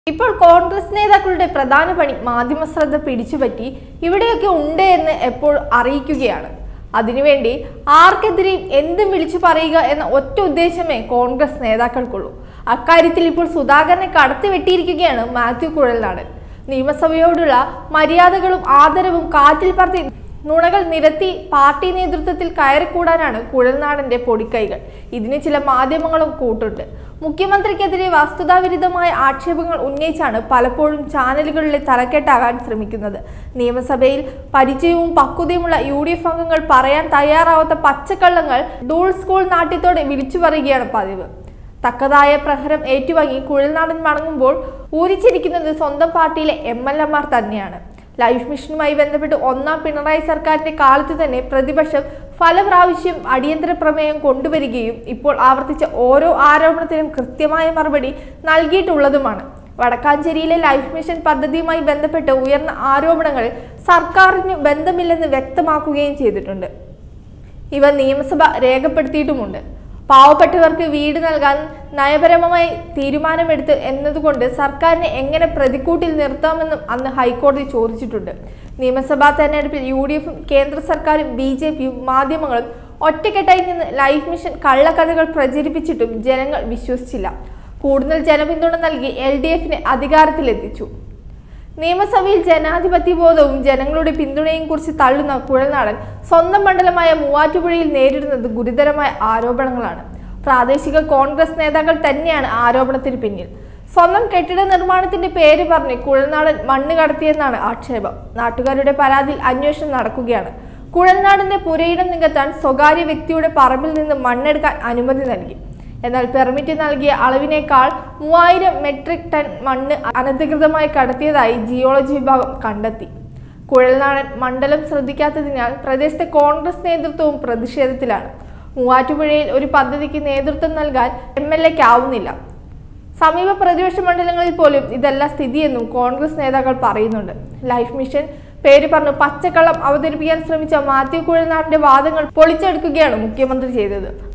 ഇപ്പോൾ കോൺഗ്രസ് നേതാക്കളുടെ പ്രധാന പണി മാധ്യമ ശ്രദ്ധ പിടിച്ചുപറ്റി ഇവിടെയൊക്കെ ഉണ്ട് എന്ന് എപ്പോൾ അറിയിക്കുകയാണ് അതിനുവേണ്ടി ആർക്കെതിരെയും എന്തും വിളിച്ചു പറയുക എന്ന ഒറ്റ ഉദ്ദേശമേ കോൺഗ്രസ് നേതാക്കൾക്കുള്ളൂ അക്കാര്യത്തിൽ ഇപ്പോൾ സുധാകരനെ കടത്തിവെട്ടിയിരിക്കുകയാണ് മാത്യു കുഴൽനാടൻ നിയമസഭയോടുള്ള മര്യാദകളും ആദരവും കാറ്റിൽ പറത്തി നുണകൾ നിരത്തി പാർട്ടി നേതൃത്വത്തിൽ കയറിക്കൂടാനാണ് കുഴൽനാടന്റെ പൊടിക്കൈകൾ ഇതിന് ചില മാധ്യമങ്ങളും കൂട്ടുണ്ട് മുഖ്യമന്ത്രിക്കെതിരെ വസ്തുതാവിരുദ്ധമായ ആക്ഷേപങ്ങൾ ഉന്നയിച്ചാണ് പലപ്പോഴും ചാനലുകളിലെ തലക്കെട്ടാകാൻ ശ്രമിക്കുന്നത് നിയമസഭയിൽ പരിചയവും പക്വതയുമുള്ള യു ഡി എഫ് അംഗങ്ങൾ പറയാൻ തയ്യാറാവാത്ത പച്ചക്കള്ളങ്ങൾ ഡൂൾ സ്കൂൾ നാട്യത്തോടെ വിളിച്ചു പറയുകയാണ് പതിവ് തക്കതായ പ്രഹരം ഏറ്റുവാങ്ങി കുഴൽനാടൻ മടങ്ങുമ്പോൾ ഊരിച്ചിരിക്കുന്നത് സ്വന്തം പാർട്ടിയിലെ എം എൽ എമാർ തന്നെയാണ് ലൈഫ് മിഷനുമായി ബന്ധപ്പെട്ട് ഒന്നാം പിണറായി സർക്കാരിന്റെ കാലത്ത് തന്നെ പ്രതിപക്ഷം ഫലപ്രാവശ്യം അടിയന്തര പ്രമേയം കൊണ്ടുവരികയും ഇപ്പോൾ ആവർത്തിച്ച ഓരോ ആരോപണത്തിനും കൃത്യമായ മറുപടി നൽകിയിട്ടുള്ളതുമാണ് വടക്കാഞ്ചേരിയിലെ ലൈഫ് മിഷൻ പദ്ധതിയുമായി ബന്ധപ്പെട്ട് ഉയർന്ന ആരോപണങ്ങൾ സർക്കാരിന് ബന്ധമില്ലെന്ന് വ്യക്തമാക്കുകയും ചെയ്തിട്ടുണ്ട് ഇവ നിയമസഭ രേഖപ്പെടുത്തിയിട്ടുമുണ്ട് പാവപ്പെട്ടവർക്ക് വീട് നൽകാൻ നയപരമായി തീരുമാനമെടുത്ത് എന്നതുകൊണ്ട് സർക്കാരിനെ എങ്ങനെ പ്രതിക്കൂട്ടിൽ നിർത്താമെന്നും അന്ന് ഹൈക്കോടതി ചോദിച്ചിട്ടുണ്ട് നിയമസഭാ തെരഞ്ഞെടുപ്പിൽ യു ഡി എഫും കേന്ദ്ര സർക്കാരും ബി ജെ പിയും മാധ്യമങ്ങളും ഒറ്റക്കെട്ടായി നിന്ന് ലൈഫ് മിഷൻ കള്ളക്കഥകൾ പ്രചരിപ്പിച്ചിട്ടും ജനങ്ങൾ വിശ്വസിച്ചില്ല കൂടുതൽ ജനപിന്തുണ നൽകി എൽ ഡി എഫിനെ അധികാരത്തിലെത്തിച്ചു നിയമസഭയിൽ ജനാധിപത്യ ബോധവും ജനങ്ങളുടെ പിന്തുണയും കുറിച്ച് തള്ളുന്ന കുഴൽനാടൻ സ്വന്തം മണ്ഡലമായ മൂവാറ്റുപുഴയിൽ നേരിടുന്നത് ഗുരുതരമായ ആരോപണങ്ങളാണ് പ്രാദേശിക കോൺഗ്രസ് നേതാക്കൾ തന്നെയാണ് ആരോപണത്തിന് പിന്നിൽ സ്വന്തം കെട്ടിട നിർമ്മാണത്തിന്റെ പേര് പറഞ്ഞ് കുഴൽനാടൻ മണ്ണ് കടത്തിയെന്നാണ് ആക്ഷേപം നാട്ടുകാരുടെ പരാതിയിൽ അന്വേഷണം നടക്കുകയാണ് കുഴൽനാടിന്റെ പുരയിടം നികത്താൻ സ്വകാര്യ വ്യക്തിയുടെ പറമ്പിൽ നിന്ന് മണ്ണെടുക്കാൻ അനുമതി നൽകി എന്നാൽ പെർമിറ്റ് നൽകിയ അളവിനേക്കാൾ മൂവായിരം മെട്രിക് ടൺ മണ്ണ് അനധികൃതമായി കടത്തിയതായി ജിയോളജി വിഭാഗം കണ്ടെത്തി കുഴൽനാടൻ മണ്ഡലം ശ്രദ്ധിക്കാത്തതിനാൽ പ്രദേശത്തെ കോൺഗ്രസ് നേതൃത്വവും പ്രതിഷേധത്തിലാണ് മൂവാറ്റുപുഴയിൽ ഒരു പദ്ധതിക്ക് നേതൃത്വം നൽകാൻ എം എൽ എക്ക് ആവുന്നില്ല സമീപ പ്രതിപക്ഷ മണ്ഡലങ്ങളിൽ പോലും ഇതല്ല സ്ഥിതിയെന്നും കോൺഗ്രസ് നേതാക്കൾ പറയുന്നുണ്ട് ലൈഫ് മിഷൻ പേര് പറഞ്ഞ് പച്ചക്കള്ളം അവതരിപ്പിക്കാൻ ശ്രമിച്ച മാത്യു കുഴൽനാടിന്റെ വാദങ്ങൾ പൊളിച്ചെടുക്കുകയാണ് മുഖ്യമന്ത്രി ചെയ്തത്